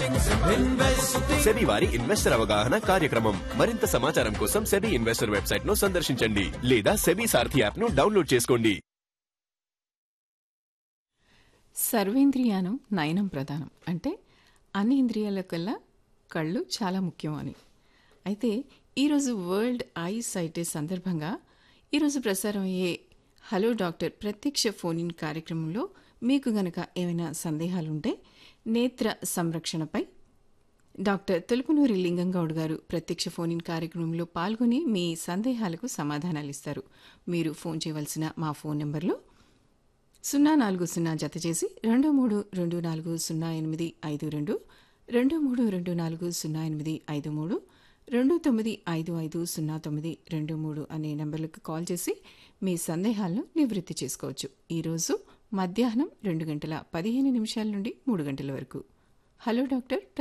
SEBI వారి investor అవగాహన కార్యక్రమం మరింత సమాచారం కోసం సెబీ ఇన్వెస్టర్ వెబ్సైట్ ను సందర్శించండి లేదా సెబీ సారథి యాప్ ను డౌన్లోడ్ చేసుకోండి సర్వేంద్రియానం నయనం ప్రధానం అంటే అన్ని ఇంద్రియాల కల్లా కళ్ళు చాలా ముఖ్యం అని అయితే ఈరోజు వరల్డ్ ఐ సైట్ సందర్భంగా ఈరోజు ప్రసారం అయ్యే హలో డాక్టర్ ప్రత్యక్ష ఫోన్ ఇన్ కార్యక్రమంలో మీకు గనక ఏమైనా సందేహాలుంటే నేత్ర సంరక్షణపై డాక్టర్ తులుపునూరి లింగంగౌడ్ గారు ప్రత్యక్ష ఫోన్ ఇన్ కార్యక్రమంలో పాల్గొని మీ సందేహాలకు సమాధానాలు ఇస్తారు మీరు ఫోన్ చేయవలసిన మా ఫోన్ నెంబర్లు సున్నా నాలుగు సున్నా జత చేసి రెండు మూడు రెండు నాలుగు సున్నా ఎనిమిది ఐదు రెండు రెండు మూడు రెండు నాలుగు సున్నా ఎనిమిది ఐదు మూడు రెండు తొమ్మిది ఐదు ఐదు సున్నా తొమ్మిది రెండు మూడు అనే నంబర్లకు కాల్ చేసి మీ సందేహాలను నివృత్తి చేసుకోవచ్చు ఈరోజు మధ్యాహ్నం రెండు గంటల పదిహేను నిమిషాల నుండి మూడు గంటల వరకు హలో డాక్టర్